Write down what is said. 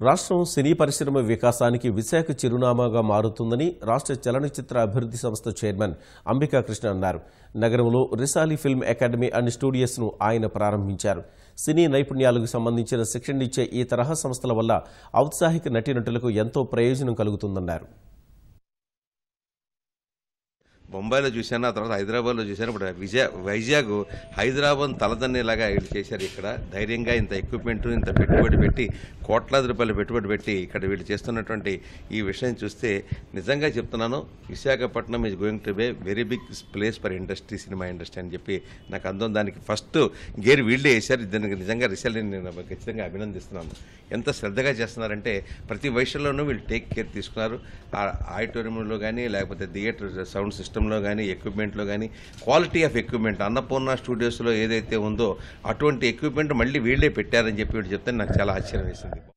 రాష్ట్రం సినీ పరిశ్రమ వికాసానికి విశాఖ చిరునామాగా మారుతుందని రాష్ట్ర చలనచిత్ర అభివృద్ధి సంస్థ చైర్మన్ అంబికా కృష్ణ అన్నారు నగరంలో రిసాలి ఫిల్మ్ అకాడమీ అండ్ స్టూడియోస్ను ఆయన ప్రారంభించారు సినీ నైపుణ్యాలకు సంబంధించిన శిక్షణ ఇచ్చే ఈ తరహా సంస్థల వల్ల ఔత్సాహిక నటీనటులకు ఎంతో ప్రయోజనం కలుగుతుందన్నారు బొంబాయిలో చూశాను ఆ తర్వాత హైదరాబాద్లో చూశాను ఇప్పుడు విజయ వైజాగ్ హైదరాబాద్ తలదన్నేలాగా వీళ్ళు చేశారు ఇక్కడ ధైర్యంగా ఇంత ఎక్విప్మెంట్ ఇంత పెట్టుబడి పెట్టి కోట్లాది రూపాయలు పెట్టుబడి పెట్టి ఇక్కడ వీళ్ళు చేస్తున్నటువంటి ఈ విషయం చూస్తే నిజంగా చెప్తున్నాను Visakhapatnam is going to be very big place for industry cinema industry అని చెప్పి నాకు అందం దానికి ఫస్ట్ గేర్ వీళ్ళే వేశారు దానికి నిజంగా రిసల్ట్ నేను ఖచ్చితంగా అభినందిస్తున్నాను ఎంత శ్రద్ధగా చేస్తున్నారంటే ప్రతి వయసులోనూ వీళ్ళు టేక్ కేర్ తీసుకున్నారు ఆ ఆడిటోరియంలో కానీ లేకపోతే థియేటర్ సౌండ్ సిస్టంలో కానీ ఎక్విప్మెంట్లో కానీ క్వాలిటీ ఆఫ్ ఎక్విప్మెంట్ అన్నపూర్ణ స్టూడియోస్లో ఏదైతే ఉందో అటువంటి ఎక్విప్మెంట్ మళ్ళీ వీళ్ళే పెట్టారని చెప్పి వీళ్ళు చెప్తే నాకు చాలా ఆశ్చర్యం వేసింది